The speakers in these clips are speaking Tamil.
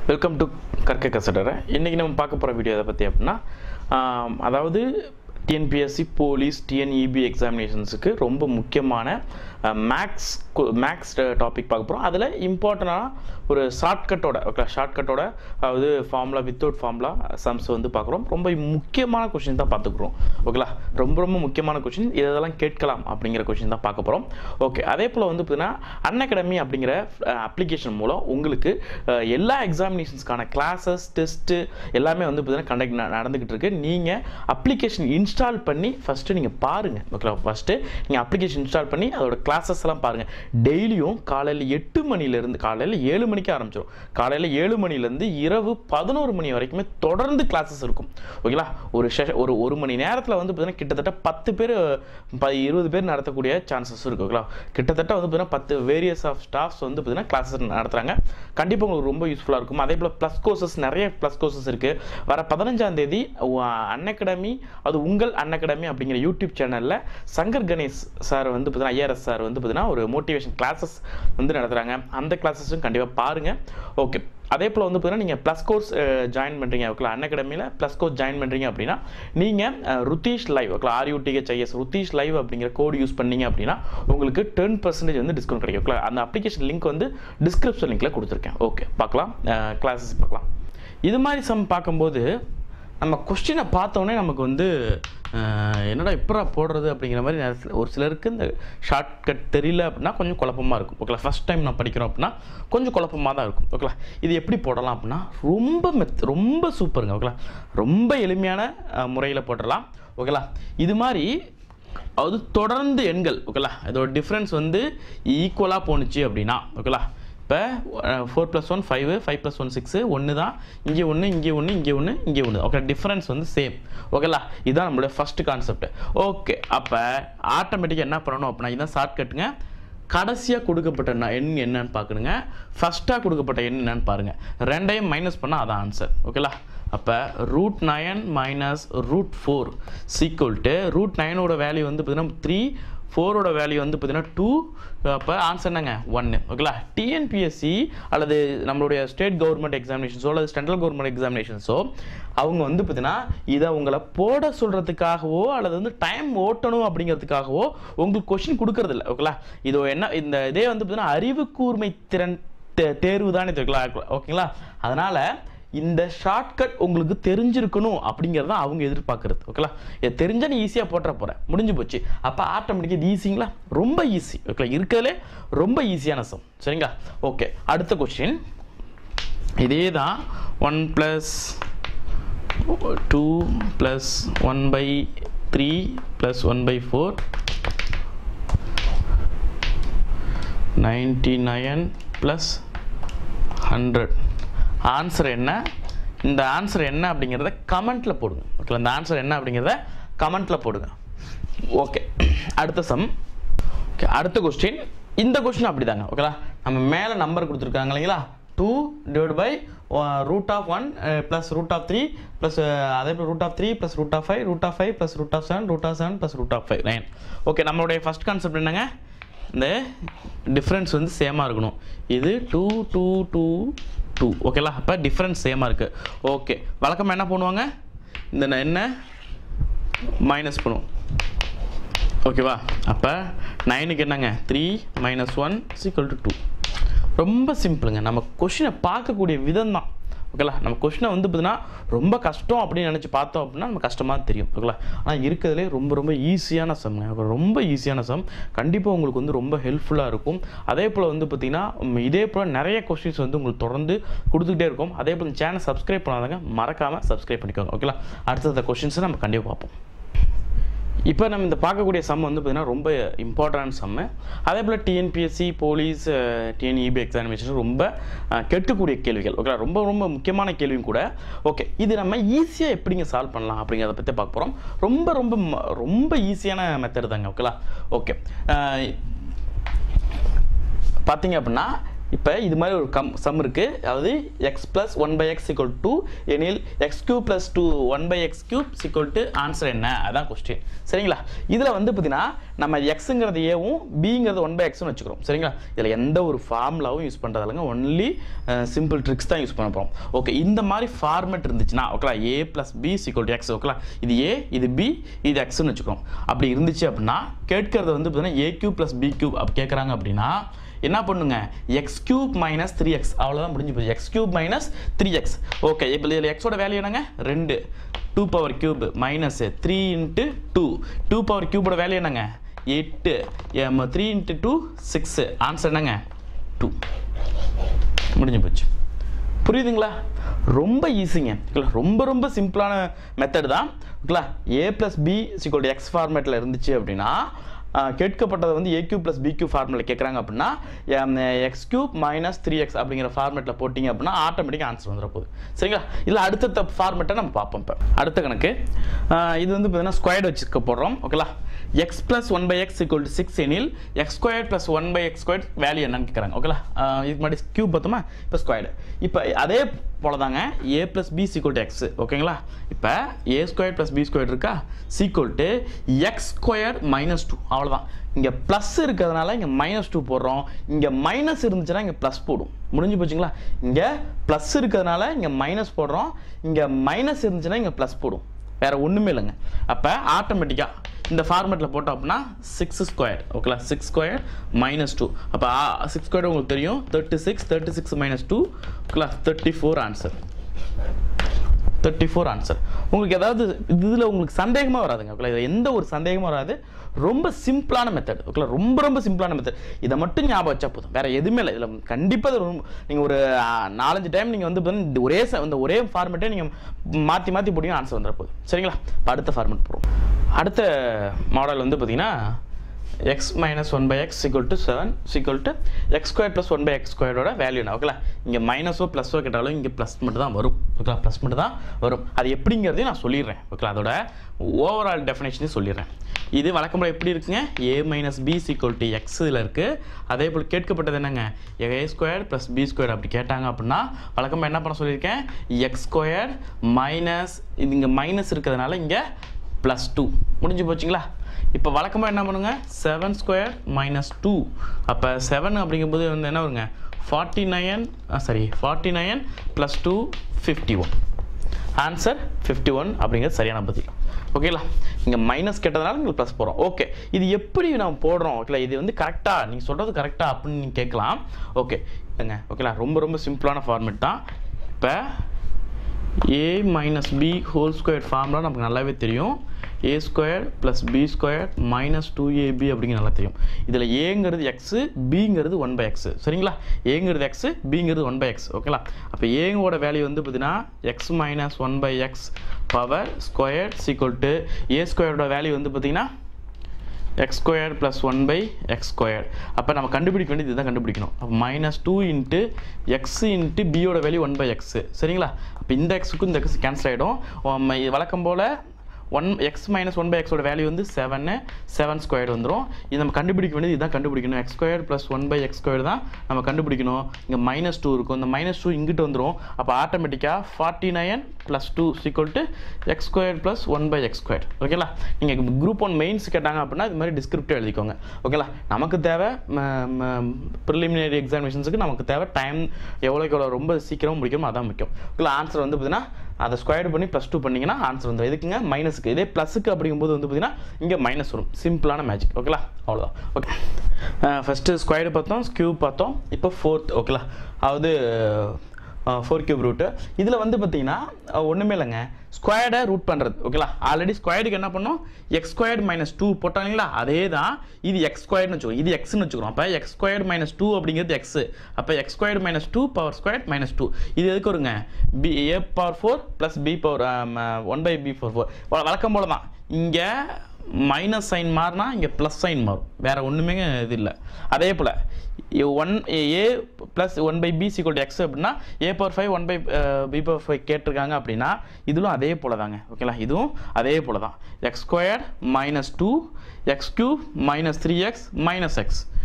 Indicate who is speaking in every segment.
Speaker 1: வெல்கம் டு கற்க கசடரை இன்றைக்கி நம்ம பார்க்க போகிற வீடியோ எதை பற்றி அப்படின்னா ஆம், அதாவது டிஎன்பிஎஸ்சி போலீஸ் டிஎன்இபி எக்ஸாமினேஷன்ஸுக்கு ரொம்ப முக்கியமான மேக்ஸ் மேக்ஸ் டாபிக் பார்க்க போகிறோம் அதில் இம்பார்ட்டண்டான ஒரு ஷார்ட்கட்டோட ஓகே ஷார்ட்கட்டோட அதாவது ஃபார்முலா வித்தவுட் ஃபார்முலா சம்ஸ் வந்து பார்க்குறோம் ரொம்ப முக்கியமான கொஷின் தான் பார்த்துக்குறோம் ஓகேலா ரொம்ப ரொம்ப முக்கியமான கொஷின் இதெல்லாம் கேட்கலாம் அப்படிங்கிற கொஷின் தான் பார்க்க போகிறோம் ஓகே அதே போல் வந்து பார்த்தீங்கன்னா அன்அகாடமி அப்படிங்கிற அப்ளிகேஷன் மூலம் உங்களுக்கு அஹ், எல்லா எக்ஸாமினேஷன்ஸ்க்கான கிளாஸஸ் டெஸ்ட்டு எல்லாமே வந்து பார்த்தீங்கன்னா கண்டக்ட் நடந்துக்கிட்டு இருக்கு நீங்கள் அப்ளிகேஷன் இன்ஸ்டால் பண்ணி ஃபஸ்ட்டு நீங்கள் பாருங்கள் ஓகேவா ஃபஸ்ட்டு நீங்கள் அப்ளிகேஷன் இன்ஸ்டால் பண்ணி அதோட கிளாஸஸ் எல்லாம் பாருங்கள் டெய்லியும் காலையில் எட்டு மணிலேருந்து காலையில் ஏழு மணிக்கு ஆரம்பிச்சிடும் காலையில் ஏழு மணிலேருந்து இரவு பதினோரு மணி வரைக்குமே தொடர்ந்து கிளாஸஸ் இருக்கும் ஓகேங்களா ஒரு செஷ ஒரு ஒரு மணி நேரத்தில் வந்து பார்த்தீங்கன்னா கிட்டத்தட்ட பத்து பேர் ப இருபது பேர் நடத்தக்கூடிய சான்சஸ் இருக்கு ஓகேங்களா கிட்டத்தட்ட வந்து பார்த்தீங்கன்னா பத்து வேரியஸ் ஆஃப் ஸ்டாஃப்ஸ் வந்து பார்த்தீங்கன்னா கிளாஸஸ் நடத்துகிறாங்க கண்டிப்பாக உங்களுக்கு ரொம்ப யூஸ்ஃபுல்லாக இருக்கும் அதே போல் ப்ளஸ் கோர்சஸ் நிறைய ப்ளஸ் கோர்சஸ் இருக்குது வர பதினஞ்சாம் தேதி அன்அகாடமி அது உங்கள் அன்அகாடமி அப்படிங்கிற யூடியூப் சேனலில் சங்கர் கணேஷ் சார் வந்து பார்த்தீங்கன்னா ஐஆர்எஸ் சார் வந்து பார்த்தீங்கன்னா ஒரு மோட்டிவேஷன் கிளாஸஸ் வந்து நடத்துகிறாங்க அந்த கிளாஸஸும் கண்டிப்பாக பாருங்கள் ஓகே அதே போல் வந்து பார்த்தீங்கன்னா நீங்கள் ப்ளஸ் கோர்ஸ் ஜாயின் பண்ணுறீங்க ஓகே அன்அகாடமியில் ப்ளஸ் கோர்ஸ் ஜாயின் பண்ணுறீங்க அப்படின்னா நீங்கள் Ruthish live okay R U T H I S Ruthish live அப்படிங்கிற கோடு யூஸ் பண்ணீங்க அப்படின்னா உங்களுக்கு டென் பர்சன்டேஜ் வந்து டிஸ்கவுண்ட் கிடைக்கும் ஓகே அந்த அப்ளிகேஷன் லிங்க் வந்து டிஸ்கிரிப்ஷன் லிங்க்கில் கொடுத்துருக்கேன் ஓகே பார்க்கலாம் கிளாஸஸ் பார்க்கலாம் இது மாதிரி சம் பார்க்கும்போது நம்ம கொஸ்டினை பார்த்தோன்னே நமக்கு வந்து அஹ், என்னடா எப்படா போடுறது அப்படிங்கிற மாதிரி நேரத்தில் ஒரு சிலருக்கு இந்த ஷார்ட்கட் தெரியல அப்படின்னா கொஞ்சம் குழப்பமாக இருக்கும் ஓகேலா ஃபஸ்ட் டைம் நான் படிக்கிறோம் அப்படின்னா கொஞ்சம் குழப்பமாக தான் இருக்கும் ஓகேலா இது எப்படி போடலாம் அப்படின்னா ரொம்ப மெத் ரொம்ப சூப்பருங்க ஓகேலா ரொம்ப எளிமையான முறையில் போட்டுடலாம் ஓகேலா இது மாதிரி அது தொடர்ந்து எண்கள் ஓகேலா இதோட டிஃப்ரென்ஸ் வந்து ஈக்குவலாக போணுச்சு அப்படின்னா ஓகேலா இப்போ four plus one five five plus one six ஒன்று தான் இங்கே ஒன்று இங்கே ஒன்று இங்கே ஒன்று இங்கே ஒன்று ஓகே டிஃப்ரென்ஸ் வந்து சேம் ஓகேலா இதுதான் நம்மளுடைய ஃபஸ்ட் கான்செப்ட் ஓகே அப்போ ஆட்டோமேட்டிக்காக என்ன பண்ணணும் அப்படின்னா இதுதான் ஷார்ட்கட்டுங்க கடைசியாக கொடுக்கப்பட்ட ந- எண் என்னன்னு பார்க்கணுங்க ஃபஸ்ட்டாக கொடுக்கப்பட்ட எண் என்னன்னு பாருங்கள் ரெண்டையும் மைனஸ் பண்ணால் அதான் ஆன்சர் ஓகேலா அப்போ root nine minus root four equal to root நைனோட வேல்யூ வந்து பார்த்தீங்கன்னா த்ரீ ஃபோரோட வேல்யூ வந்து பார்த்தீங்கன்னா டூ அப்போ ஆன்சர் என்னங்க ஒன்று ஓகேலா டிஎன்பிஎஸ்சி அல்லது நம்மளுடைய ஸ்டேட் கவர்மெண்ட் எக்ஸாமினேஷன்ஸோ அல்லது சென்ட்ரல் கவர்மெண்ட் எக்ஸாமினேஷன்ஸோ அவங்க வந்து பார்த்தீங்கன்னா இதை உங்களை போட சொல்கிறதுக்காகவோ அல்லது வந்து டைம் ஓட்டணும் அப்படிங்கிறதுக்காகவோ உங்களுக்கு கொஷின் கொடுக்கறதில்ல ஓகேலா இது என்ன இந்த இதே வந்து பார்த்தீங்கன்னா அறிவு கூர்மை திறன் தே- தேர்வு தானே ஓகேங்களா ஓகேங்களா அதனால் இந்த ஷார்ட்கட் உங்களுக்கு தெரிஞ்சிருக்கணும் அப்படிங்கிறது தான் அவங்க எதிர்பார்க்கறது ஓகேலா இது தெரிஞ்சா நீ ஈஸியாக போட்டுற போகிறேன் முடிஞ்சு போச்சு அப்போ ஆட்டோமேட்டிக்காக இது ஈஸிங்களா ரொம்ப ஈஸி ஓகே இருக்கிறதுலே ரொம்ப ஈஸியான சம் சரிங்களா ஓகே அடுத்த கொஸ்டின் இதே தான் one plus two plus one by three plus one by four ninety nine plus hundred answer என்ன இந்த ஆன்சர் என்ன அப்படிங்கிறத கமெண்ட்டில் போடுங்க ஓகே இந்த ஆன்சர் என்ன அப்படிங்கிறத கமெண்ட்டில் போடுங்க ஓகே அடுத்த சம் ஓகே அடுத்த கொஸ்டின் இந்த கொஸ்டின் அப்படிதாங்க ஓகேலா நம்ம மேலே நம்பர் கொடுத்துருக்காங்க இல்லைங்களா two divide by root of one plus root of three plus அதே போல் root of three plus root of five root of five plus root of seven root of seven plus root of five nine okay நம்மளுடைய ஃபஸ்ட் கான்செப்ட் என்னங்க இந்த டிஃப்ரென்ஸ் வந்து சேமாக இருக்கணும் இது டூ டூ டூ டூ ஓகேலா அப்போ டிஃப்ரென்ஸ் சேமாக இருக்குது ஓகே வழக்கமாக என்ன பண்ணுவாங்க இந்த ந- என்ன மைனஸ் பண்ணுவோம் ஓகேவா அப்போ நைனுக்கு என்னங்க three minus one equal to two ரொம்ப சிம்பிளுங்க நம்ம கொஷினை பார்க்கக்கூடிய விதம் தான் ஓகேலா நம்ம கொஷினை வந்து பார்த்தீங்கன்னா ரொம்ப கஷ்டம் அப்படின்னு நினச்சி பார்த்தோம் அப்படின்னா நம்ம கஷ்டமாக தெரியும் ஓகேலா ஆனால் இருக்கிறதுலே ரொம்ப ரொம்ப ஈஸியான சம்ங்க ரொம்ப ஈஸியான சம் கண்டிப்பாக உங்களுக்கு வந்து ரொம்ப ஹெல்ப்ஃபுல்லாக இருக்கும் அதே போல் வந்து பார்த்தீங்கன்னா உம், இதே போல் நிறைய கொஸ்டின்ஸ் வந்து உங்களுக்கு தொடர்ந்து கொடுத்துக்கிட்டே இருக்கும் அதே போல் சேனல் சப்ஸ்கிரைப் பண்ணாதவங்க மறக்காமல் சப்ஸ்கிரைப் பண்ணிக்கோங்க ஓகேலா அடுத்தடுத்த கொஸ்டின்ஸை நம்ம கண்டிப்பாக பார்ப்போம் இப்போ நம்ம இந்த பார்க்கக்கூடிய சம் வந்து பார்த்தீங்கன்னா ரொம்ப இம்பார்ட்டன்ட் சம்மு அதே போல் டிஎன்பிஎஸ்சி போலீஸ் டிஎன்இபி எக்ஸாமினேஷன் ரொம்ப அஹ், கேட்கக்கூடிய கேள்விகள் ஓகே ரொம்ப ரொம்ப முக்கியமான கேள்வியும் கூட ஓகே இது நம்ம ஈஸியாக எப்படிங்க சால்வ் பண்ணலாம் அப்படிங்கிறத பற்றி பார்க்க போகிறோம் ரொம்ப ரொம்ப ம- ரொம்ப ஈஸியான மெத்தட் தாங்க ஓகேலா ஓகே பார்த்தீங்க அப்படின்னா இப்போ இது மாதிரி ஒரு கம் சம் இருக்குது அதாவது x plus one by x equal to எனில் x cube plus two one by x cube equal to answer என்ன அதான் கொஸ்டின் சரிங்களா இதில் வந்து பார்த்தீங்கன்னா நம்ம எக்ஸுங்கிறது ஏவும் பிங்கிறது ஒன் பை எக்ஸ்னு வச்சுக்கிறோம் சரிங்களா இதில் எந்த ஒரு ஃபார்முலாவும் யூஸ் பண்ணுறதில்லைங்க ஒன்லி சிம்பிள் ட்ரிக்ஸ் தான் யூஸ் பண்ண போகிறோம் ஓகே இந்த மாதிரி ஃபார்மெட் இருந்துச்சுன்னா ஓகேலா a plus b equal to x ஓகேலா இது ஏ இது பி இது எக்ஸ்னு வச்சுக்கிறோம் அப்படி இருந்துச்சு அப்படின்னா கேட்கறது வந்து பார்த்தீங்கன்னா a cube plus b cube அப்படி கேட்குறாங்க அப்படின்னா என்ன பண்ணுங்க x cube minus three x அவ்வளோதான் முடிஞ்சு போச்சு x cube minus three x okay இப்போ இதில் எக்ஸோட வேல்யூ என்னங்க ரெண்டு two power cube minus three into two two power கியூபோட வேல்யூ என்னங்க எட்டு three into two six answer என்னங்க டூ முடிஞ்சு போச்சு புரியுதுங்களா ரொம்ப ஈஸிங்க ஓகேங்களா ரொம்ப ரொம்ப சிம்பிளான மெத்தட் தான் ஓகேங்களா a plus b equal to x ஃபார்மேட்டில் இருந்துச்சு அப்படின்னா ஆஹ், கேட்கப்பட்டது வந்து a cube plus b cube ஃபார்மேட்டில் கேட்குறாங்க அப்படின்னா x cube minus three x அப்படிங்கிற ஃபார்மேட்டில் போட்டிங்க அப்படின்னா ஆட்டோமேட்டிக்காக ஆன்சர் வந்துட போகுது சரிங்களா இல்லை அடுத்த ஃபார்மேட்டை நம்ம பார்ப்போம் இப்போ அடுத்த கணக்கு ஆஹ், இது வந்து பார்த்தீங்கன்னா ஸ்கொயர்டு வச்சுக்க போடுறோம் ஓகேங்களா x plus one by x equal to six எனில் x square plus one by x square value என்னன்னு கேட்குறாங்க ஓகேலா இது முன்னாடி கியூப் பார்த்தோமா இப்போ ஸ்கொயர்டு இப்போ அதே போல தாங்க a plus b equal to x ஓகேங்களா இப்போ a square plus b square இருக்கா equal to x square minus two அவ்வளோதான் இங்கே ப்ளஸ் இருக்கிறதுனால இங்கே மைனஸ் டூ போடுறோம் இங்கே மைனஸ் இருந்துச்சுன்னா இங்கே ப்ளஸ் போடும் முடிஞ்சு போச்சுங்களா இங்கே ப்ளஸ் இருக்கிறதுனால இங்கே மைனஸ் போடுறோம் இங்கே மைனஸ் இருந்துச்சுன்னா இங்கே ப்ளஸ் போடும் வேற ஒன்றுமே இல்லைங்க அப்போ ஆட்டோமேட்டிக்காக இந்த ஃபார்மேட்டில் போட்டோம் அப்படின்னா சிக்ஸ் ஸ்கொயர் ஓகேலா சிக்ஸ் ஸ்கொயர் மைனஸ் டூ அப்போ சிக்ஸ் ஸ்கொயர் உங்களுக்கு தெரியும் thirty six thirty six minus two ஓகேலா thirty four answer thirty four answer உங்களுக்கு ஏதாவது இதில் உங்களுக்கு சந்தேகமாக வராதுங்க ஓகேலா இதில் எந்த ஒரு சந்தேகமும் வராது ரொம்ப சிம்பிளான மெத்தட் ஓகேலா ரொம்ப ரொம்ப சிம்பிளான மெத்தட் இதை மட்டும் ஞாபகம் வச்சா போதும் வேற எதுவுமே இல்லை இதில் கண்டிப்பாக ரொம்ப நீங்கள் ஒரு ஆ, நாலஞ்சு டைம் நீங்கள் வந்து பாத்தீங்கன்னா இந்த ஒரே ச- இந்த ஒரே ஃபார்மேட்டே நீங்கள் மாற்றி மாற்றி போட்டிங்கன்னா ஆன்சர் வந்துட போகுது சரிங்களா இப்ப அடுத்த ஃபார்மேட் போகிறோம் அடுத்த மாடல் வந்து பார்த்தீங்கன்னா x minus one by x equal to seven equal to x square plus one by x ஸ்கொயரோட வேல்யூ என்ன ஓகேலா இங்கே மைனஸோ ப்ளஸோ கேட்டாலும் இங்கே ப்ளஸ் மட்டும் தான் வரும் ஓகேலா ப்ளஸ் மட்டும் தான் வரும் அது எப்படிங்கிறதையும் நான் சொல்லிடுறேன் ஓகேலா அதோட ஓவரால் டெஃபினேஷனையும் சொல்லிடுறேன் இது வழக்கம்போல எப்படி இருக்குங்க a minus b equal to x இதில் இருக்குது அதே போல் கேட்கப்பட்டது என்னங்க a square plus b square அப்படி கேட்டாங்க அப்படின்னா வழக்கமாக என்ன பண்ண சொல்லியிருக்கேன் எக்ஸ் ஸ்கொயர் மைனஸ் இது இங்கே மைனஸ் இருக்கிறதுனால இங்கே ப்ளஸ் டூ முடிஞ்சு போச்சுங்களா இப்போ வழக்கமாக என்ன பண்ணுங்க செவன் ஸ்கொயர் மைனஸ் டூ அப்போ செவன் அப்படிங்கும்போது வந்து என்ன வருங்க forty nine sorry forty nine plus two fifty one answer fifty one அப்படிங்கிறது சரியான பதில் ஓகேங்களா இங்கே மைனஸ் கேட்டதுனால நீங்கள் ப்ளஸ் போகிறோம் ஓகே இது எப்படி நம்ம போடுறோம் ஓகேலா இது வந்து கரெக்டாக நீங்கள் சொல்கிறது கரெக்டாக அப்படின்னு நீங்கள் கேட்கலாம் ஓகே இல்லைங்க ஓகேலா ரொம்ப ரொம்ப சிம்பிளான ஃபார்மேட் தான் இப்போ a minus b whole square ஃபார்ம்லாம் நமக்கு நல்லாவே தெரியும் a square plus b square minus two ab அப்படிங்கிற நல்லா தெரியும் இதில் ஏங்கிறது எக்ஸு பிங்கிறது ஒன் பை எக்ஸு சரிங்களா ஏங்கிறது எக்ஸு பிங்கிறது ஒன் பை எக்ஸ் ஓகேங்களா அப்போ ஏங்கோட வேல்யூ வந்து பார்த்தீங்கன்னா x minus one by x power square equal to a ஸ்கொயரோட வேல்யூ வந்து பார்த்தீங்கன்னா x square plus one by x square அப்போ நம்ம கண்டுபிடிக்க வேண்டியது இதுதான் கண்டுபிடிக்கணும் அப்போ minus two into x into பியோட வேல்யூ ஒன் பை எக்ஸு சரிங்களா அப்போ இந்த எக்ஸுக்கும் இந்த எக்ஸ் கேன்சல் ஆகிடும் வழக்கம் போல் one x minus one by எக்ஸோட வேல்யூ வந்து செவனு செவன் ஸ்கொயர் வந்துடும் இது நம்ம கண்டுபிடிக்க வேண்டியது இதுதான் கண்டுபிடிக்கணும் X square plus one by x square தான் நம்ம கண்டுபிடிக்கணும் இங்கே மைனஸ் டூ இருக்கும் இந்த மைனஸ் டூ இங்கிட்டு வந்துடும் அப்போ ஆட்டோமேட்டிக்காக forty nine plus two equal to x square plus one by x square ஓகேலா நீங்கள் குரூப் ஒன் மெயின்ஸ் கேட்டாங்க அப்படின்னா இது மாதிரி டிஸ்கிரிப்டிவ் எழுதிக்கோங்க ஓகேலா நமக்கு தேவை ப்ரிலிமினரி எக்ஸாமினேஷன்ஸுக்கு நமக்கு தேவை டைம் எவ்வளோக்கு எவ்வளோ ரொம்ப சீக்கிரமாக முடிக்கணுமோ அதான் முக்கியம் ஓகேலா ஆன்சர் வந்து பார்த்தீங்கன்னா அதை ஸ்கொயர் பண்ணி ப்ளஸ் டூ பண்ணிங்கன்னா ஆன்சர் வந்துடும் எதுக்குங்க மைனஸுக்கு இதே ப்ளஸுக்கு அப்படிங்கும்போது வந்து பார்த்தீங்கன்னா இங்கே மைனஸ் வரும் சிம்பிளான மேஜிக் ஓகேலா அவ்வளோதான் ஓகே ஃபஸ்ட்டு ஸ்கொயர் பார்த்தோம் ஸ்கியூப் பார்த்தோம் இப்போ ஃபோர்த் ஓகேலா அதாவது ஃபோர் கியூப் ரூட்டு இதில் வந்து பார்த்தீங்கன்னா ஒன்றுமே இல்லைங்க ஸ்கொயர்டை ரூட் பண்ணுறது ஓகேலா ஆல்ரெடி ஸ்கொயர்டுக்கு என்ன பண்ணோம் எக்ஸ் ஸ்கொயர்டு மைனஸ் டூ போட்டோம் இல்லைங்களா அதே தான் இது எக்ஸ் ஸ்கொயர்னு வச்சுக்கோ இது எக்ஸ்னு வச்சுக்கிறோம் அப்போ எக்ஸ் ஸ்கொயர்டு மைனஸ் டூ அப்படிங்கிறது எக்ஸ் அப்போ x squared minus two power squared minus two இது எதுக்கு வருங்க b a power four plus b power one by b four four வழக்கம் போல தான் இங்கே மைனஸ் சைன் மாறினா இங்கே ப்ளஸ் சைன் மாறும் வேறு ஒன்றுமே இது இல்லை அதே போல் one a plus one by b equal x அப்படின்னா a power five one by b power five கேட்டிருக்காங்க அப்படின்னா இதுவும் அதே போல தாங்க ஓகேங்களா இதுவும் அதே போல தான் x square minus two x cube minus three x minus x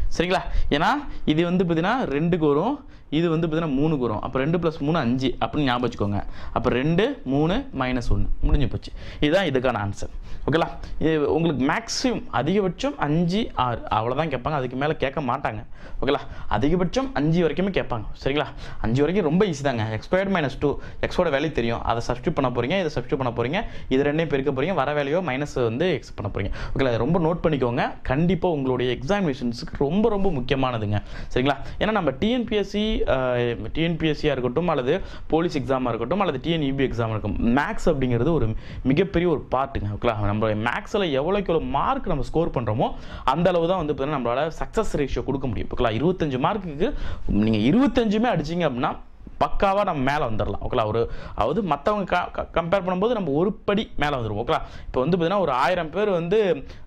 Speaker 1: சரிங்களா ஏன்னா இது வந்து பார்த்தீங்கன்னா ரெண்டுக்கு வரும் இது வந்து பார்த்தீங்கன்னா மூணுக்கு வரும் அப்போ ரெண்டு ப்ளஸ் மூணு அஞ்சு அப்படின்னு ஞாபகம் வச்சுக்கோங்க அப்போ ரெண்டு மூணு மைனஸ் ஒன்று முடிஞ்சு போச்சு இதுதான் இதுக்கான ஆன்சர் ஓகேலா இது உங்களுக்கு மேக்ஸிமம் அதிகபட்சம் அஞ்சு ஆறு அவ்வளோதான் கேட்பாங்க அதுக்கு மேலே கேட்க மாட்டாங்க ஓகேலா அதிகபட்சம் அஞ்சு வரைக்குமே கேட்பாங்க சரிங்களா அஞ்சு வரைக்கும் ரொம்ப ஈஸி தாங்க எக்ஸ்பயர்ட் மைனஸ் டூ எக்ஸோட வேல்யூ தெரியும் அதை சப்ஸ்டியூட் பண்ண போகிறீங்க இதை சப்ஸ்டியூட் பண்ண போகிறீங்க இது ரெண்டையும் பெருக்க போகிறீங்க வர வேலையோ மைனஸ் வந்து எக்ஸ் பண்ண போகிறீங்க ஓகேலா அதை ரொம்ப நோட் பண்ணிக்கோங்க கண்டிப்பாக உங்களுடைய எக்ஸாமினேஷன்ஸுக்கு ரொம்ப ரொம்ப முக்கியமானதுங்க சரிங்களா ஏன்னா நம்ம டிஎன்பிஎஸ்சி டிஎன்பிஎஸ்சியாக இருக்கட்டும் அல்லது போலீஸ் எக்ஸாமாக இருக்கட்டும் அல்லது டிஎன்இபி எக்ஸாம் இருக்கும் மேக்ஸ் அப்படிங்கிறது ஒரு மிகப்பெரிய ஒரு பார்ட்டுங்க ஓகேலா நம்ம மேக்ஸில் எவ்வளோக்கு எவ்வளோ மார்க் நம்ம ஸ்கோர் பண்ணுறோமோ அந்த அளவு தான் வந்து பார்த்தீங்கன்னா நம்மளால சக்ஸஸ் ரேஷியோ கொடுக்க முடியும் ஓகேலா இருபத்தஞ்சு மார்க்குக்கு நீங்கள் இருபத்தஞ்சுமே அடிச்சிங்க அப்படின்னா பக்காவாக நம்ம மேலே வந்துடலாம் ஓகேலா ஒரு அதாவது மற்றவங்க கம்பேர் பண்ணும்போது நம்ம ஒரு படி மேலே வந்துடுவோம் ஓகேலா இப்போ வந்து பார்த்தீங்கன்னா ஒரு ஆயிரம் பேர் வந்து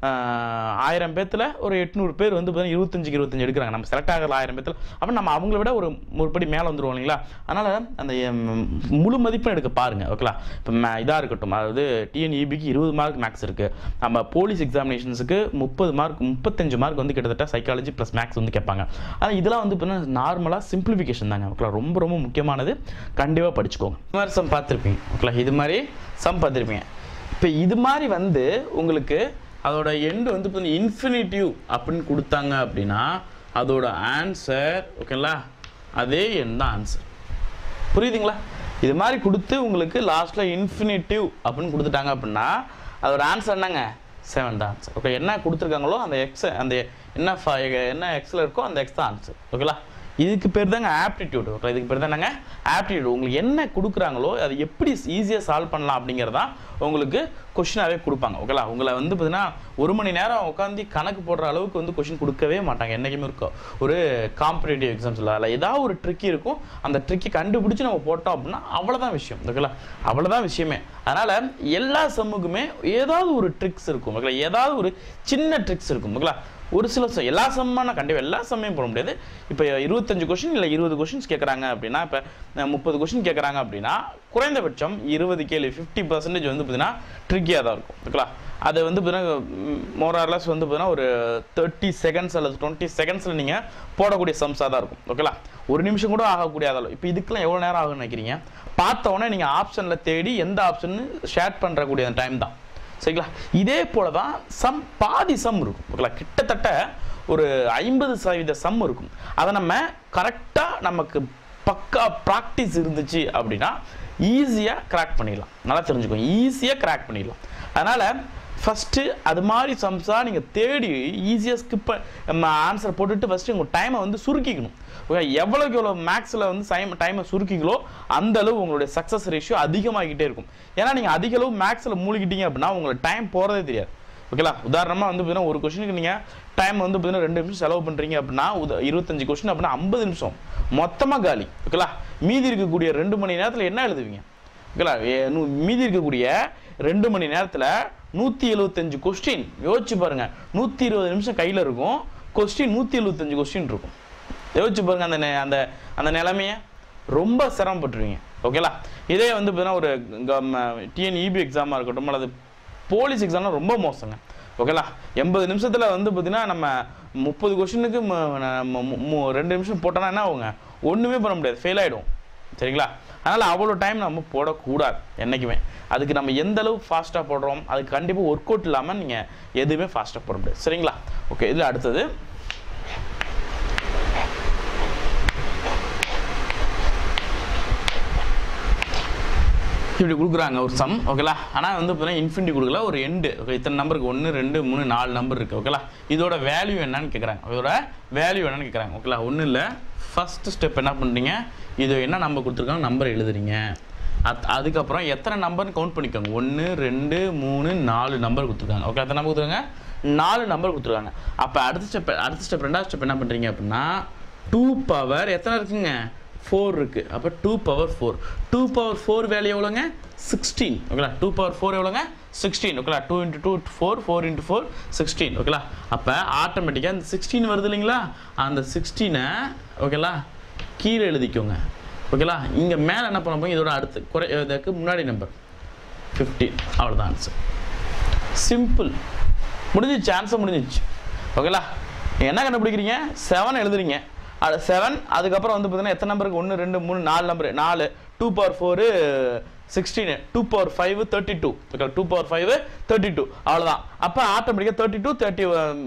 Speaker 1: ஆஹ், ஆயிரம் பேர்த்தில் ஒரு எட்நூறு பேர் வந்து பார்த்தீங்கன்னா இருபத்தஞ்சுக்கு இருபத்தஞ்சு எடுக்கிறாங்க நம்ம செலக்ட் ஆகிற ஆயிரம் பேர்த்தில் அப்போ நம்ம அவங்கள விட ஒரு ஒரு படி மேலே வந்துடுவோம் இல்லைங்களா அதனால் அந்த எம், முழு மதிப்பெண் எடுக்க பாருங்கள் ஓகேலா இப்போ இதாக இருக்கட்டும் அதாவது டிஎன்இபிக்கு இருபது மார்க் மேக்ஸ் இருக்குது நம்ம போலீஸ் எக்ஸாமினேஷன்ஸுக்கு முப்பது மார்க் முப்பத்தஞ்சு மார்க் வந்து கிட்டத்தட்ட சைக்காலஜி ப்ளஸ் மேக்ஸ் வந்து கேட்பாங்க ஆனால் இதெல்லாம் வந்து பார்த்தீங்கன்னா நார்மலாக சிம்பிளிஃபிகேஷன் தாங்க ஓகேலா ரொம்ப ரொம்ப முக்கியமானது கண்டிப்பாக படிச்சுக்கோங்க இது மாதிரி சம் பார்த்துருப்பீங்க ஓகேலா இது மாதிரி சம் பார்த்துருப்பீங்க இப்போ இது மாதிரி வந்து உங்களுக்கு அதோட எண்டு வந்து பார்த்தீங்கன்னா இன்ஃபினிட்டிவ் அப்படின்னு கொடுத்தாங்க அப்படின்னா அதோட ஆன்சர் ஓகேங்களா அதே எண் தான் ஆன்சர் புரியுதுங்களா இது மாதிரி கொடுத்து உங்களுக்கு லாஸ்ட்டில் இன்ஃபினிட்டிவ் அப்படின்னு கொடுத்துட்டாங்க அப்படின்னா அதோட ஆன்சர் என்னங்க செவன் தான் ஆன்சர் ஓகே என்ன கொடுத்துருக்காங்களோ அந்த எக்ஸ் அந்த என்ன ஃப- என்ன எக்ஸில் இருக்கோ அந்த எக்ஸ் தான் ஆன்சர் ஓகேங்களா இதுக்கு பேர் தாங்க ஆப்டிடியூட் ஓகே இதுக்கு பேர் தான் என்னங்க ஆப்டிடியூட் உங்களுக்கு என்ன கொடுக்குறாங்களோ அதை எப்படி ஈஸியாக சால்வ் பண்ணலாம் அப்படிங்கிறதான் உங்களுக்கு கொஷினாகவே கொடுப்பாங்க ஓகேலா உங்களை வந்து பார்த்தீங்கன்னா ஒரு மணி நேரம் உட்காந்து கணக்கு போடுற அளவுக்கு வந்து கொஷின் கொடுக்கவே மாட்டாங்க என்றைக்குமே இருக்கும் ஒரு காம்படேட்டிவ் எக்ஸாம்ஸில் அதில் ஏதாவது ஒரு ட்ரிக்கி இருக்கும் அந்த ட்ரிக்கி கண்டுபிடிச்சி நம்ம போட்டோம் அப்படின்னா அவ்வளோதான் விஷயம் ஓகேலா அவ்வளோதான் விஷயமே அதனால் எல்லா சம்முக்குமே ஏதாவது ஒரு ட்ரிக்ஸ் இருக்கும் ஓகேலா ஏதாவது ஒரு சின்ன ட்ரிக்ஸ் இருக்கும் ஓகேலா ஒரு சில ச- எல்லா சம்மான கண்டிப்பாக எல்லா சம்மையும் போட முடியாது இப்போ இருபத்தஞ்சு கொஷின் இல்லை இருபது கொஷின்ஸ் கேட்குறாங்க அப்படின்னா இப்போ முப்பது கொஷின் கேட்குறாங்க அப்படின்னா குறைந்தபட்சம் இருபது கேள்வி ஃபிஃப்டி பர்சன்டேஜ் வந்து பார்த்தீங்கன்னா ட்ரிக்கியாக தான் இருக்கும் ஓகேங்களா அது வந்து பார்த்தீங்கன்னா மோரார்லஸ் வந்து பார்த்தீங்கன்னா ஒரு தேர்ட்டி செகண்ட்ஸ் அல்லது டுவெண்ட்டி செகண்ட்ஸில் நீங்கள் போடக்கூடிய சம்ஸாக தான் இருக்கும் ஓகேங்களா ஒரு நிமிஷம் கூட ஆகக்கூடிய அளவு இப்போ இதுக்கெல்லாம் எவ்வளோ நேரம் ஆகும்னு நினைக்கிறீங்க பார்த்த உடனே நீங்கள் ஆப்ஷனில் தேடி எந்த ஆப்ஷன் ஷேர் பண்ணுறக்கூடிய அந்த டைம் தான் சரிங்களா இதே போல தான் சம் பாதி சம் இருக்கும் ஓகேங்களா கிட்டத்தட்ட ஒரு ஐம்பது சதவீத சம் இருக்கும் அதை நம்ம கரெக்டாக நமக்கு பக்கா ப்ராக்டிஸ் இருந்துச்சு அப்படின்னா ஈஸியாக கிராக் பண்ணிடலாம் நல்லா தெரிஞ்சுக்கோங்க ஈஸியாக கிராக் பண்ணிடலாம் அதனால் ஃபஸ்ட்டு அது மாதிரி சம்ஸாக நீங்கள் தேடி ஈஸியாக ஸ்கிப் நம்ம ஆன்சர் போட்டுட்டு ஃபஸ்ட்டு உங்கள் டைமை வந்து சுருக்கிக்கணும் ஓகே எவ்வளோக்கு எவ்வளோ மேக்ஸில் வந்து சைம் டைமை சுருக்கிங்களோ அந்த அளவு உங்களுடைய சக்ஸஸ் ரேஷியோ அதிகமாகிக்கிட்டே இருக்கும் ஏன்னா நீங்கள் அதிக அளவு மேக்ஸில் மூழ்கிட்டீங்க அப்படின்னா உங்களுக்கு டைம் போகிறதே தெரியாது ஓகேலா உதாரணமாக வந்து பார்த்தீங்கன்னா ஒரு கொஷினுக்கு நீங்கள் டைம் வந்து பார்த்தீங்கன்னா ரெண்டு நிமிஷம் செலவு பண்ணுறீங்க அப்படின்னா உத இருபத்தஞ்சு கொஷின் அப்படின்னா ஐம்பது நிமிஷம் மொத்தமாக காலி ஓகேலா மீதி இருக்கக்கூடிய ரெண்டு மணி நேரத்தில் என்ன எழுதுவீங்க ஓகேலா ஏ- நூ- மீதி இருக்கக்கூடிய ரெண்டு மணி நேரத்தில் நூற்றி எழுபத்தஞ்சு கொஸ்டின் யோசிச்சு பாருங்க நூற்றி இருபது நிமிஷம் கையில் இருக்கும் கொஸ்டின் நூற்றி எழுபத்தஞ்சு கொஸ்டின் இருக்கும் யோசிச்சு பாருங்க அந்த நெ- அந்த அந்த நிலைமைய ரொம்ப சிரமப்பட்டுருவீங்க ஓகேலா இதே வந்து பார்த்தீங்கன்னா ஒரு டிஎன்இபி எக்ஸாமாக இருக்கட்டும் அல்லது போலீஸ் எக்ஸாம்லாம் ரொம்ப மோசங்க ஓகேலா எண்பது நிமிஷத்தில் வந்து பார்த்தீங்கன்னா நம்ம முப்பது கொஷினுக்கு ரெண்டு நிமிஷம் போட்டோன்னா என்ன ஆகுங்க ஒன்றுமே பண்ண முடியாது ஃபெயில் ஆகிடும் சரிங்களா அதனால் அவ்வளோ டைம் நம்ம போடக்கூடாது என்றைக்குமே அதுக்கு நம்ம எந்த அளவு ஃபாஸ்ட்டாக போடுறோம் அதுக்கு கண்டிப்பாக ஒர்க் அவுட் இல்லாமல் நீங்கள் எதுவுமே ஃபாஸ்ட்டாக போட முடியாது சரிங்களா ஓகே இதில் அடுத்தது இப்படி கொடுக்குறாங்க ஒரு சம் ஓகேலா ஆனால் வந்து பார்த்தீங்கன்னா இன்ஃபினிட்டி கொடுக்கல ஒரு எண்டு ஓகே இத்தனை நம்பருக்கு ஒன்று ரெண்டு மூணு நாலு நம்பர் இருக்குது ஓகேலா இதோட வேல்யூ என்னன்னு கேட்குறாங்க இதோட வேல்யூ என்னன்னு கேட்குறாங்க ஓகேலா ஒன்றும் இல்லை ஃபர்ஸ்ட் ஸ்டெப் என்ன பண்ணுறீங்க இது என்ன நம்பர் கொடுத்துருக்காங்க நம்பர் எழுதுறீங்க அத் அதுக்கப்புறம் எத்தனை நம்பர்னு கவுண்ட் பண்ணிக்கோங்க ஒன்று ரெண்டு மூணு நாலு நம்பர் கொடுத்துருக்காங்க ஓகே எத்தனை நம்பர் கொடுத்துருக்காங்க நாலு நம்பர் கொடுத்துருக்காங்க அப்போ அடுத்த ஸ்டெப் அடுத்த ஸ்டெப் ரெண்டாவது ஸ்டெப் என்ன பண்ணுறீங்க அப்படின்னா டூ பவர் எத்தனை இருக்குங்க ஃபோர் இருக்குது அப்போ two power four two power four value எவ்வளோங்க சிக்ஸ்டீன் ஓகேலா டூ பவர் ஃபோர் எவ்வளோங்க சிக்ஸ்டீன் ஓகேலா two into two four four into four sixteen ஓகேலா அப்போ ஆட்டோமேட்டிக்காக அந்த சிக்ஸ்டீன் வருது இல்லைங்களா அந்த சிக்ஸ்டீனை ஓகேலா கீழே எழுதிக்கோங்க ஓகேலா இங்கே மேலே என்ன பண்ண போய் இதோட அடுத்து குறை இதுக்கு முன்னாடி நம்பர் ஃபிஃப்டீன் அவ்வளோதான் ஆன்சர் சிம்பிள் முடிஞ்சிச்சு ஆன்சர் முடிஞ்சிச்சு ஓகேலா என்ன கண்டுபிடிக்கிறீங்க செவன் எழுதுறீங்க அது செவன் அதுக்கப்புறம் வந்து பார்த்தீங்கன்னா எத்தனை நம்பருக்கு ஒன்று ரெண்டு மூணு நாலு நம்பர் நாலு two power four sixteen two power five thirty two two power five thirty two அவ்வளோதான் அப்போ ஆட்டோமேட்டிக்காக thirty two thirty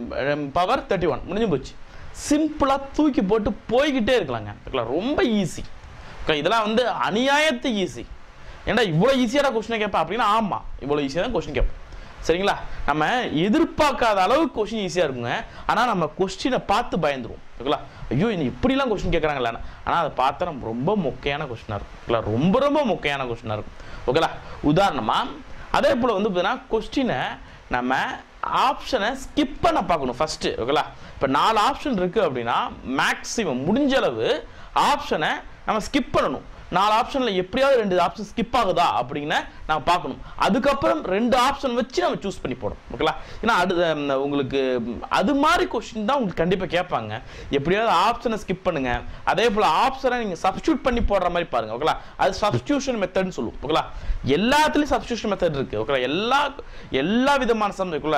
Speaker 1: power thirty one முடிஞ்சு போச்சு சிம்பிளாக தூக்கி போட்டு போய்கிட்டே இருக்கலாங்க ஓகேங்களா ரொம்ப ஈஸி ஓகே இதெல்லாம் வந்து அநியாயத்து ஈஸி ஏன்டா இவ்வளோ ஈஸியான கொஸ்டினை கேட்பேன் அப்படின்னா ஆமாம் இவ்வளோ ஈஸியாக தான் கொஸ்டின் கேட்பேன் சரிங்களா நம்ம எதிர்பார்க்காத அளவுக்கு கொஸ்டின் ஈஸியாக இருக்குங்க ஆனால் நம்ம கொஸ்டினை பார்த்து பயந்துருவோம் ஓகேங்களா ஐயோ இந்த இப்படிலாம் கொஸ்டின் கேட்குறாங்களா ஆனால் அதை பார்த்தா நம்ம ரொம்ப மொக்கையான கொஸ்டினாக இருக்கும் ஓகேங்களா ரொம்ப ரொம்ப மொக்கையான கொஸ்டினாக இருக்கும் ஓகேங்களா உதாரணமாக அதே போல் வந்து பார்த்தீங்கன்னா கொஸ்டினை நம்ம ஆப்ஷனை ஸ்கிப் பண்ண பார்க்கணும் ஃபஸ்ட்டு ஓகேங்களா இப்போ நாலு ஆப்ஷன் இருக்குது அப்படின்னா மேக்ஸிமம் முடிஞ்ச அளவு ஆப்ஷனை நம்ம ஸ்கிப் பண்ணணும் நாலு ஆப்ஷனில் எப்படியாவது ரெண்டு ஆப்ஷன் ஸ்கிப் ஆகுதா அப்படின்னு நம்ம பார்க்கணும் அதுக்கப்புறம் ரெண்டு ஆப்ஷன் வச்சு நம்ம சூஸ் பண்ணி போடணும் ஓகேங்களா ஏன்னா அது ஹம், உங்களுக்கு ம், அது மாதிரி கொஸ்டின் தான் உங்களுக்கு கண்டிப்பாக கேட்பாங்க எப்படியாவது ஆப்ஷனை ஸ்கிப் பண்ணுங்க அதே போல் ஆப்ஷனை நீங்கள் சப்ஸ்டியூட் பண்ணி போடுற மாதிரி பாருங்க ஓகேங்களா அது சப்ஸ்டியூஷன் மெத்தட்னு சொல்லுவோம் ஓகேங்களா எல்லாத்துலேயும் சப்ஸ்டியூஷன் மெத்தட் இருக்குது ஓகேங்களா எல்லா எல்லா விதமான சம் இருக்குல்ல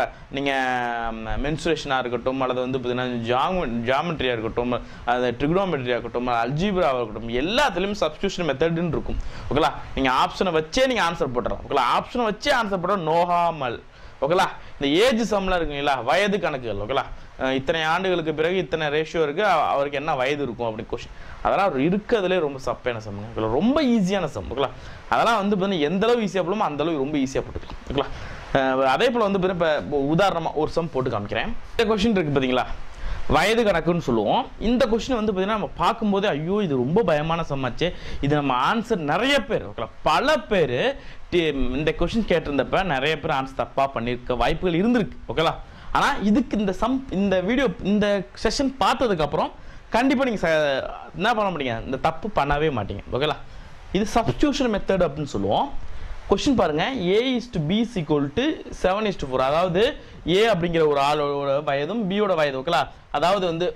Speaker 1: நீங்கள் மென்சுரேஷனாக இருக்கட்டும் அல்லது வந்து பார்த்தீங்கன்னா ஜாம ஜாமெட்ரியாக இருக்கட்டும் அது ட்ரிக்னோமெட்ரியாக இருக்கட்டும் அல்ஜீப்ராவாக இருக்கட்டும் எல்லாத்துலேயும் சப்ஸ்டியூஷன் மெத்தட்னு இருக்கும் ஓகேங்களா நீங்கள் ஆப்ஷனை வச்சே நீங்கள் ஆன்சர் போட்டுறோம் ஓகேங்களா ஆப்ஷனை வச்சே ஆன்சர் போடுற நோகாமல் ஓகேங்களா இந்த ஏஜ் சம்லாம் இருக்குங்களா வயது கணக்குகள் ஓகேங்களா அஹ் இத்தனை ஆண்டுகளுக்கு பிறகு இத்தனை ரேஷியோ இருக்கு அவ- அவருக்கு என்ன வயது இருக்கும் அப்படி கொஸ்டின் அதெல்லாம் ஒரு இருக்கிறதுலே ரொம்ப சப்பையான சம்ங்க ஓகேங்களா ரொம்ப ஈஸியான சம் ஓகேங்களா அதெல்லாம் வந்து பார்த்தீங்கன்னா எந்த அளவு ஈஸியாக போடுமோ அந்த அளவு ரொம்ப ஈஸியாக போட்டுக்கலாம் ஓகேங்களா அஹ் அதே போல் வந்து பார்த்தீங்கன்னா இப்போ உதாரணமாக ஒரு சம் போட்டு காமிக்கிறேன் இந்த கொஸ்டின் இருக்கு பார்த்தீங்களா வயது கணக்குன்னு சொல்லுவோம் இந்த கொஸ்டின் வந்து பார்த்தீங்கன்னா நம்ம பார்க்கும்போதே ஐயோ இது ரொம்ப பயமான சமாச்சு இது நம்ம ஆன்சர் நிறைய பேர் ஓகேங்களா பல பேர் இந்த கொஸ்டின் கேட்டிருந்தப்ப நிறைய பேர் ஆன்சர் தப்பாக பண்ணியிருக்க வாய்ப்புகள் இருந்திருக்கு ஓகேங்களா ஆனால் இதுக்கு இந்த சம் இந்த வீடியோ இந்த செஷன் பார்த்ததுக்கப்புறம் கண்டிப்பாக நீங்கள் என்ன பண்ண மாட்டீங்க இந்த தப்பு பண்ணவே மாட்டீங்க ஓகேங்களா இது சப்ஸ்டியூஷன் மெத்தட் அப்படின்னு சொல்லுவோம் கொஸ்டின் பாருங்க a is to b equal to seven is to four அதாவது ஏ அப்படிங்கிற ஒரு ஆளோட வயதும் பியோட வயது ஓகேலா அதாவது வந்து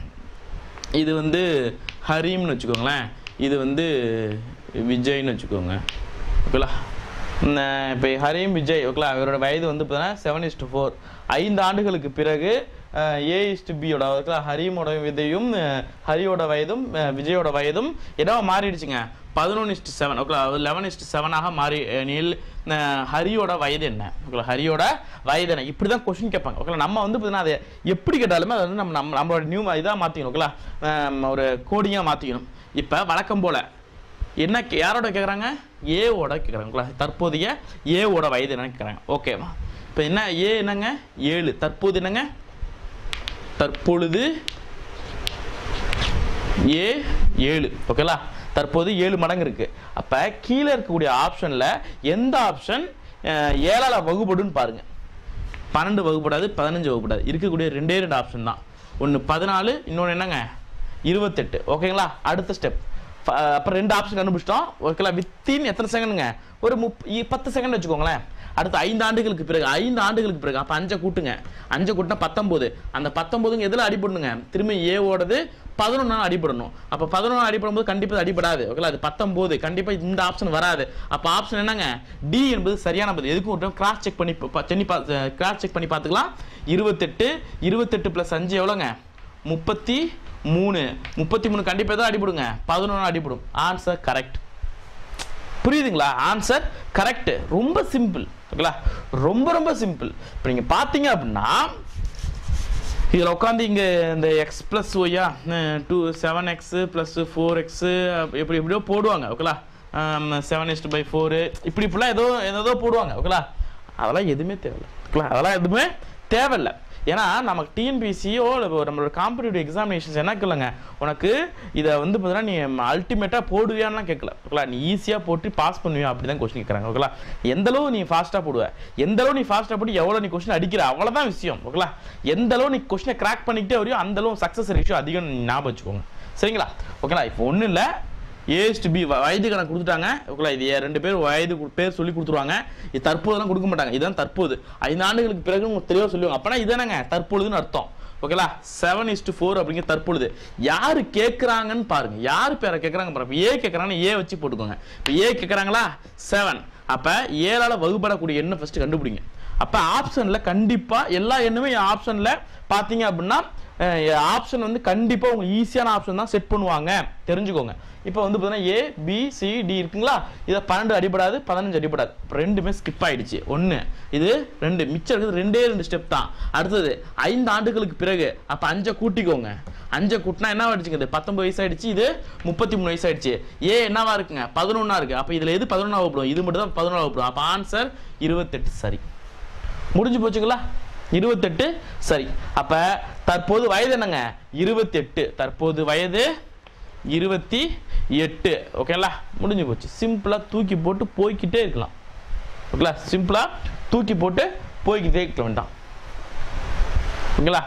Speaker 1: இது வந்து ஹரீம்னு வச்சுக்கோங்களேன் இது வந்து விஜய்னு வச்சுக்கோங்க ஓகேலா இப்போ ஹரீம் விஜய் ஓகேலா இவரோட வயது வந்து பார்த்தீங்கன்னா செவன் இஸ் டு ஃபோர் ஐந்து ஆண்டுகளுக்கு பிறகு ஏ இஸ் டு பியோட ஓகேலா ஹரீமோட விதையும் அஹ், ஹரியோட வயதும் அஹ், விஜயோட வயதும் என்னவா மாறிடுச்சுங்க பதினொன்று இஸ்டு செவன் ஓகேலா லெவன் இஸ்டு செவனாக மாறி அஹ், நீல் அஹ், ஹரியோட வயது என்ன ஓகேலா ஹரியோட வயது என்ன இப்படி தான் கொஸ்டின் கேட்பாங்க ஓகேலா நம்ம வந்து பார்த்தீங்கன்னா அதை எப்படி கேட்டாலுமே அதை வந்து நம்ம நம்ம நம்மளோட நியூ இதாக மாற்றிக்கணும் ஓகேலா அஹ், ஒரு கோடிங்காக மாற்றிக்கணும் இப்போ வழக்கம் போல் என்ன கே- யாரோட கேட்குறாங்க ஏவோட கேட்குறாங்களா தற்போதைய ஏவோட வயது என்னன்னு கேட்குறாங்க ஓகேவா இப்போ என்ன ஏ என்னங்க ஏழு தற்போது என்னங்க தற்பொழுது ஏ ஏழு ஓகேலா தற்போது ஏழு மடங்கு இருக்கு அப்ப கீழே இருக்கக்கூடிய ஆப்ஷன்ல எந்த ஆப்ஷன் ஏழால வகுப்படுன்னு பாருங்க பன்னெண்டு வகுப்படாது பதினஞ்சு வகுப்படாது இருக்கக்கூடிய ரெண்டே ரெண்டு ஆப்ஷன் தான் ஒன்று பதினாலு இன்னொன்று என்னங்க இருபத்தெட்டு ஓகேங்களா அடுத்த ஸ்டெப் அப்புறம் ரெண்டு ஆப்ஷன் கண்டுபிடிச்சிட்டோம் ஓகேங்களா வித்தின் எத்தனை செகண்டுங்க ஒரு முப் இ- பத்து செகண்ட் வச்சுக்கோங்களேன் அடுத்து ஐந்து ஆண்டுகளுக்கு பிறகு ஐந்து ஆண்டுகளுக்கு பிறகு அப்போ அஞ்சை கூட்டுங்க அஞ்சை கூட்டினா பத்தொம்போது அந்த பத்தொம்போதுங்க எதில் அடிபடணுங்க திரும்பி ஏவோடது பதினொன்னா அடிபடணும் அப்போ பதினொன்று அடிபடும் போது கண்டிப்பாக அடிபடாது ஓகேங்களா அது பத்தொம்போது கண்டிப்பாக இந்த ஆப்ஷன் வராது அப்போ ஆப்ஷன் என்னங்க டி என்பது சரியான பதில் எதுக்கும் ஒரு டைம் கிராஸ் செக் பண்ணி பா- சென்னி பா கிராஸ் செக் பண்ணி பார்த்துக்கலாம் இருபத்தெட்டு இருபத்தெட்டு ப்ளஸ் அஞ்சு எவ்வளோங்க முப்பத்தி மூணு முப்பத்தி மூணு கண்டிப்பாக தான் அடிபடுங்க பதினொன்று அடிபடும் ஆன்சர் கரெக்ட் புரியுதுங்களா ஆன்சர் கரெக்ட் ரொம்ப சிம்பிள் ஓகேங்களா ரொம்ப ரொம்ப சிம்பிள் இப்போ நீங்கள் பார்த்தீங்க அப்படின்னா இதில் உட்காந்து இங்கே இந்த எக்ஸ் ப்ளஸ் ஒய்யா two seven x plus four x எப்படி எப்படியோ போடுவாங்க ஓகேலா செவன் எஸ்ட் பை ஃபோரு இப்படி இப்படிலாம் ஏதோ ஏதோ போடுவாங்க ஓகேலா அதெல்லாம் எதுவுமே தேவையில்ல ஓகேலா அதெல்லாம் எதுவுமே தேவையில்லை ஏன்னா நமக்கு டிஎன்பிசியோ நம்மளோட காம்படிட்டிவ் எக்ஸாமினேஷன்ஸ் என்ன கேளுங்க உனக்கு இதை வந்து பார்த்தீங்கன்னா நீ அல்டிமேட்டாக போடுவியான்லாம் கேட்கல ஓகேலா நீ ஈஸியாக போட்டு பாஸ் பண்ணுவியா அப்படி தான் கொஸ்டின் கேட்குறாங்க ஓகேலா எந்த அளவு நீ ஃபாஸ்ட்டாக போடுவ எந்த அளவு நீ ஃபாஸ்ட்டாக போட்டு எவ்வளோ நீ கொஸ்டின் அடிக்கிற அவ்வளோதான் விஷயம் ஓகேலா எந்த அளவு நீ கொஸ்டினை கிராக் பண்ணிக்கிட்டே வரையோ அந்த அளவு சக்ஸஸ் ரேஷியோ அதிகம் நீ ஞாபகம் வச்சுக்கோங்க சரிங்களா ஓகேலா இப்போ ஒன்றும் இல்லை ஏஎஸ்ட் பி வயது கணக்கு கொடுத்துட்டாங்க ஓகேலா இது ஏ- ரெண்டு பேர் வயது கு- பேர் சொல்லி கொடுத்துருவாங்க இது தற்போதெல்லாம் கொடுக்க மாட்டாங்க இதுதான் தற்போது ஐந்து ஆண்டுகளுக்கு பிறகு உங்களுக்கு தெளிவாக சொல்லுவாங்க அப்பனா இதானங்க தற்பொழுதுன்னு அர்த்தம் ஓகேலா செவன் இஸ்டு ஃபோர் அப்படிங்கிற தற்பொழுது யாரு கேட்குறாங்கன்னு பாருங்க யார் பேரை கேட்குறாங்க பாருங்க இப்ப ஏ கேட்குறாங்கன்னு ஏ வச்சு போட்டுக்கோங்க இப்போ ஏ கேட்குறாங்களா செவன் அப்போ ஏழால் வகுப்படக்கூடிய எண்ணை ஃபர்ஸ்ட் கண்டுபிடிங்க அப்போ ஆப்ஷனில் கண்டிப்பாக எல்லா எண்ணுமே ஆப்ஷனில் பார்த்தீங்க அப்படின்னா ஆப்ஷன் வந்து கண்டிப்பாக உங்களுக்கு ஈஸியான ஆப்ஷன் தான் செட் பண்ணுவாங்க தெரிஞ்சுக்கோங்க இப்போ வந்து பார்த்தீங்கன்னா ஏ பி சி டி இருக்குங்களா இதை பன்னெண்டு அடிபடாது பதினஞ்சு அடிபடாது இப்போ ரெண்டுமே ஸ்கிப் ஆயிடுச்சு ஒன்று இது ரெண்டு மிச்சம் இருக்குது ரெண்டே ரெண்டு ஸ்டெப் தான் அடுத்தது ஐந்து ஆண்டுகளுக்கு பிறகு அப்போ அஞ்சை கூட்டிக்கோங்க அஞ்சை கூட்டினா என்ன ஆயிடுச்சுங்க இது பத்தொன்பது வயசு ஆயிடுச்சு இது முப்பத்தி மூணு வயசு ஆயிடுச்சு ஏ என்னவா இருக்குங்க பதினொன்னா இருக்கு அப்போ இதில் எது பதினொன்றா வகுப்படும் இது மட்டும் தான் பதினொன்றா வகுப்படும் அப்போ ஆன்சர் இருபத்தெட்டு சரி முடிஞ்சு போச்சுங்களா இருபத்தெட்டு சரி அப்ப தற்போது வயது என்னங்க இருபத்தெட்டு தற்போது வயது இருபத்தி எட்டு ஓகேங்களா முடிஞ்சு போச்சு சிம்பிளா தூக்கி போட்டு போய்க்கிட்டே இருக்கலாம் ஓகேங்களா சிம்பிளா தூக்கி போட்டு போய்க்கிட்டே இருக்க வேண்டாம் ஓகேங்களா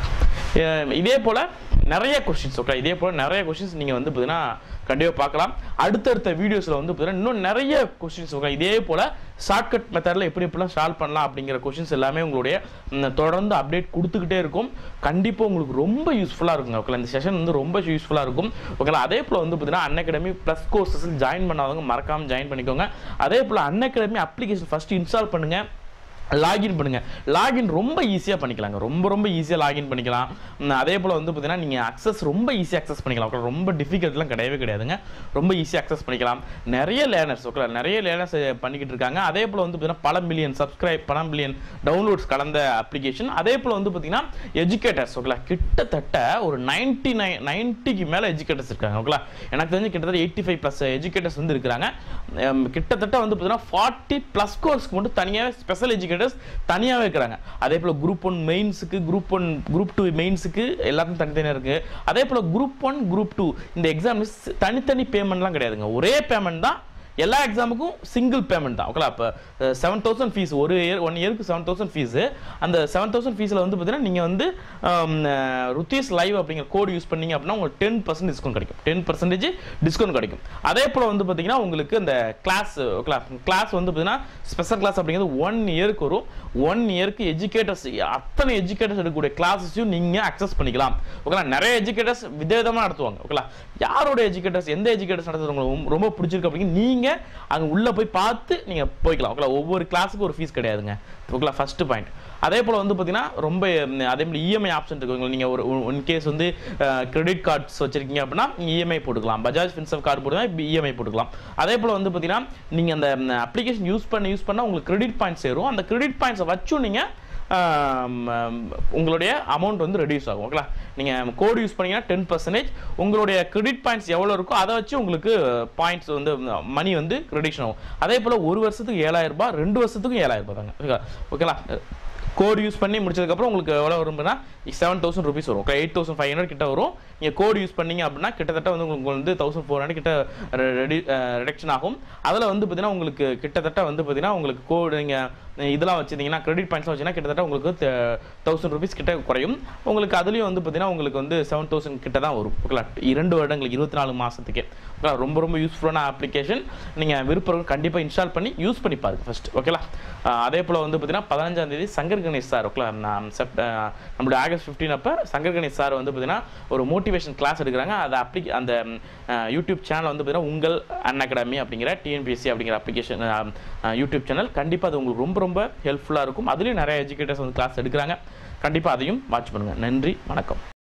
Speaker 1: அஹ் இதே போல நிறைய கொஸ்டின்ஸ் ஓகே இதே போல நிறைய கொஸ்டின்ஸ் நீங்க வந்து பார்த்தீங்கன்னா கண்டிப்பாக பார்க்கலாம் அடுத்தடுத்த வீடியோஸில் வந்து பார்த்தீங்கன்னா இன்னும் நிறைய கொஸ்டின்ஸ் ஓகே இதே போல ஷார்ட்கட் மெத்தடில் எப்படி எப்படிலாம் சால்வ் பண்ணலாம் அப்படிங்கிற கொஸ்டின்ஸ் எல்லாமே உங்களுடைய ம், தொடர்ந்து அப்டேட் கொடுத்துக்கிட்டே இருக்கும் கண்டிப்பாக உங்களுக்கு ரொம்ப யூஸ்ஃபுல்லாக இருக்குங்க ஓகே இந்த செஷன் வந்து ரொம்ப யூஸ்ஃபுல்லாக இருக்கும் ஓகேங்களா அதே போல் வந்து பார்த்தீங்கன்னா Unacademy plus courses join பண்ணாதவங்க மறக்காமல் ஜாயின் பண்ணிக்கோங்க அதே போல் Unacademy application first install பண்ணுங்க லாகின் பண்ணுங்க லாகின் ரொம்ப ஈஸியாக பண்ணிக்கலாங்க ரொம்ப ரொம்ப ஈஸியாக லாகின் பண்ணிக்கலாம் ம், அதே போல் வந்து பார்த்தீங்கன்னா நீங்கள் அக்சஸ் ரொம்ப ஈஸியாக அக்சஸ் பண்ணிக்கலாம் ஓகே ரொம்ப டிஃபிகல்ட்லாம் கிடையவே கிடையாதுங்க ரொம்ப ஈஸியாக அக்சஸ் பண்ணிக்கலாம் நிறைய லேர்னர்ஸ் ஓகே நிறைய லேர்னர்ஸ் பண்ணிக்கிட்டு இருக்காங்க அதே போல் வந்து பார்த்தீங்கன்னா பல மில்லியன் சப்ஸ்கிரைப் பல மில்லியன் டவுன்லோட்ஸ் கலந்த அப்ளிகேஷன் அதே போல் வந்து பார்த்தீங்கன்னா எஜுகேட்டர்ஸ் ஓகேலா கிட்டத்தட்ட ஒரு நைன்டி நைன் நைன்ட்டிக்கு மேலே எஜுகேட்டர்ஸ் இருக்காங்க ஓகேலா எனக்கு தெரிஞ்சு கிட்டத்தட்ட எயிட்டி ஃபைவ் ப்ளஸ் எஜுகேட்டர்ஸ் வந்து இருக்கிறாங்க ஹம், கிட்டத்தட்ட வந்து பார்த்தீங்கன்னா ஃபார்ட்டி ப்ளஸ் கோர்ஸ்க்கு மட்டும் தனியாகவே ஸ்பெஷல் எஜுகேட்டர்ஸ் தனியாகவே இருக்கிறாங்க அதே போல் குரூப் ஒன் மெயின்ஸுக்கு குரூப் ஒன் குரூப் டூ மெயின்ஸுக்கு எல்லாத்துக்கும் தனித்தனியாக இருக்குது அதே போல் குரூப் ஒன் குரூப் டூ இந்த எக்ஸாம் தனித்தனி பேமெண்ட்லாம் கிடையாதுங்க ஒரே பேமெண்ட் தான் எல்லா எக்ஸாமுக்கும் சிங்கிள் பேமெண்ட் தான் ஓகேலா இப்போ செவன் தௌசண்ட் ஃபீஸ் ஒரு இயர் ஒன் இயருக்கு செவன் தௌசண்ட் ஃபீஸு அந்த செவன் தௌசண்ட் ஃபீஸில் வந்து பார்த்தீங்கன்னா நீங்கள் வந்து ருத்தீஸ் லைவ் அப்படிங்கிற கோட் யூஸ் பண்ணீங்க அப்படின்னா உங்களுக்கு டென் பர்சன்ட் டிஸ்கவுண்ட் கிடைக்கும் டென் பர்சன்டேஜ் டிஸ்கவுண்ட் கிடைக்கும் அதே போல் வந்து பார்த்தீங்கன்னா உங்களுக்கு அந்த கிளாஸ் ஓகேலா கிளாஸ் வந்து பார்த்தீங்கன்னா ஸ்பெஷல் கிளாஸ் அப்படிங்கிறது ஒன் இயருக்கு வரும் ஒன் இயருக்கு எஜுகேட்டர்ஸ் அத்தனை எஜுகேட்டர்ஸ் எடுக்கக்கூடிய கிளாஸஸையும் நீங்கள் அக்சஸ் பண்ணிக்கலாம் ஓகேலா நிறைய எஜுகேட்டர்ஸ் விதவிதமாக நடத்துவாங்க ஓகேலா யாரோட எஜுகேட்டர்ஸ் எந்த எஜுகேட்டர்ஸ் நடத்துறது உங்களுக்கு ரொம்ப- ரொம்ப பிடிச்சிருக்கு அப்படிங்க நீங்கள் அங்கே உள்ளே போய் பார்த்து நீங்கள் போய்க்கலாம் ஓகேலா ஒவ்வொரு கிளாஸுக்கு ஒரு ஃபீஸ் கிடையாதுங்க ஓகேலா ஃபர்ஸ்ட் பாயிண்ட் அதே போல் வந்து பார்த்தீங்கன்னா ரொம்ப ம், அதே மாதிரி இஎம்ஐ ஆப்ஷன் இருக்கு நீங்கள் ஒரு ஒன் கேஸ் வந்து கிரெடிட் கார்ட்ஸ் வச்சிருக்கீங்க அப்படின்னா இஎம்ஐ போட்டுக்கலாம் பஜாஜ் ஃபின்சப் கார்டு போட்டுக்கலாம் இஎம்ஐ போட்டுக்கலாம் அதே போல் வந்து பார்த்தீங்கன்னா நீங்கள் அந்த அப்ளிகேஷன் யூஸ் பண்ண யூஸ் பண்ண உங்களுக்கு கிரெடிட் பாயிண்ட்ஸ் சேரும் அந்த கிரெடிட் பாயிண்ட்ஸை வச்சும் நீங்கள் ஆம், ஆம், உங்களுடைய அமௌண்ட் வந்து ரெடியூஸ் ஆகும் ஓகேங்களா நீங்கள் கோடு யூஸ் பண்ணீங்கன்னா டென் பர்சன்டேஜ் உங்களுடைய கிரெடிட் பாயிண்ட்ஸ் எவ்வளோ இருக்கோ அதை வச்சு உங்களுக்கு பாயிண்ட்ஸ் வந்து மணி வந்து ரெடியூஷன் ஆகும் அதே போல் ஒரு வருஷத்துக்கு ஏழாயிரம் ரூபாய் ரெண்டு வருஷத்துக்கும் ஏழாயிரம் ரூபாய் தாங்க ஓகேங்களா ஓகேங்களா கோடு யூஸ் பண்ணி முடிச்சதுக்கப்புறம் உங்களுக்கு எவ்வளோ வரும்னா செவன் தௌசண்ட் ருபீஸ் வரும் okay eight thousand five hundred கிட்ட வரும் நீங்கள் கோடு யூஸ் பண்ணீங்க அப்படின்னா கிட்டத்தட்ட வந்து உங்களுக்கு வந்து தௌசண்ட் ஃபோர் ஹண்ட்ரட் கிட்ட ரெடி ரிடக்ஷன் ஆகும் அதில் வந்து பார்த்தீங்கன்னா உங்களுக்கு கிட்டத்தட்ட வந்து பார்த்தீங்கன்னா உங்களுக்கு கோடு நீங்கள் இதெல்லாம் வச்சிருந்தீங்கன்னா கிரெடிட் பாயிண்ட்ஸ்லாம் வச்சிங்கன்னா கிட்டத்தட்ட உங்களுக்கு தௌசண்ட் ருபீஸ் கிட்ட குறையும் உங்களுக்கு அதுலேயும் வந்து பார்த்தீங்கன்னா உங்களுக்கு வந்து செவன் தௌசண்ட் கிட்ட தான் வரும் ஓகேங்களா இரண்டு வருடங்களுக்கு இருபத்தி நாலு மாதத்துக்கே ஓகேங்களா ரொம்ப ரொம்ப யூஸ்ஃபுல்லான அப்ளிகேஷன் நீங்கள் விருப்பம் கண்டிப்பாக இன்ஸ்டால் பண்ணி யூஸ் பண்ணி பாருங்க ஃபர்ஸ்ட் ஓகேங்களா ஆஹ் அதே போல் வந்து பார்த்தீங்கன்னா பதினஞ்சாம் தேதி சங்கர் கணேஷ் சார் ஓகேங்களா நான் செப்ட நம்மளுடைய ஆகஸ்ட் ஃபிஃப்டீன் அப்போ சங்கர் கணேஷ் சார் வந்து பார்த்தீங்கன்னா ஒரு மோட்டிவேஷன் கிளாஸ் எடுக்கிறாங்க அதை அப்ளி அந்த ஆஹ் யூடியூப் சேனல் வந்து பார்த்தீங்கன்னா உங்கள் அன் அகாடமி அப்படிங்கிற டிஎன்பிஎஸ்சி அப்படிங்கிற அப்ளிகேஷன் யூடியூப் சேனல் கண்டிப்பாக அது உங்களுக்கு ரொம்ப ரொம்ப ஹெல்ப்ஃபுல்லாக இருக்கும் அதுலேயும் நிறைய எஜுகேட்டர்ஸ் வந்து கிளாஸ் எடுக்கிறாங்க கண்டிப்பாக அதையும் வாட்ச் பண்ணுங்கள் நன்றி வணக்கம்